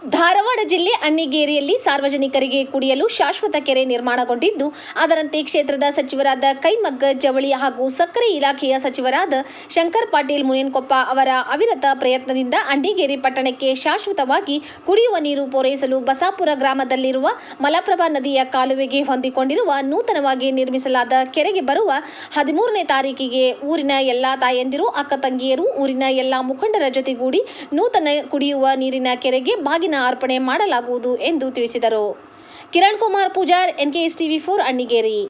ಧಾರವಾಡ ಜಿಲ್ಲೆ ಅಣ್ಣಿಗೇರಿಯಲ್ಲಿ ಸಾರ್ವಜನಿಕರಿಗೆ ಕುಡಿಯಲು ಶಾಶ್ವತ ಕೆರೆ ನಿರ್ಮಾಣಗೊಂಡಿದ್ದು ಅದರಂತೆ ಕ್ಷೇತ್ರದ ಸಚಿವರಾದ ಕೈಮಗ್ಗ ಜವಳಿ ಹಾಗೂ ಸಕ್ಕರೆ ಇಲಾಖೆಯ ಸಚಿವರಾದ ಶಂಕರ್ ಪಾಟೀಲ್ ಮುನೇನ್ಕೊಪ್ಪ ಅವರ ಅವಿರತ ಪ್ರಯತ್ನದಿಂದ ಅಣ್ಣಿಗೇರಿ ಪಟ್ಟಣಕ್ಕೆ ಶಾಶ್ವತವಾಗಿ ಕುಡಿಯುವ ನೀರು ಪೂರೈಸಲು ಬಸಾಪುರ ಗ್ರಾಮದಲ್ಲಿರುವ ಮಲಪ್ರಭಾ ನದಿಯ ಕಾಲುವೆಗೆ ಹೊಂದಿಕೊಂಡಿರುವ ನೂತನವಾಗಿ ನಿರ್ಮಿಸಲಾದ ಕೆರೆಗೆ ಬರುವ ಹದಿಮೂರನೇ ತಾರೀಕಿಗೆ ಊರಿನ ಎಲ್ಲ ತಾಯಂದಿರು ಅಕ್ಕ ತಂಗಿಯರು ಊರಿನ ಎಲ್ಲ ಮುಖಂಡರ ಜೊತೆಗೂಡಿ ನೂತನ ಕುಡಿಯುವ ನೀರಿನ ಕೆರೆಗೆ ಬಾಗಿನ ಅರ್ಪಣೆ ಮಾಡಲಾಗುವುದು ಎಂದು ತಿಳಿಸಿದರು Kiran Kumar Pujar NKS TV four Annigeri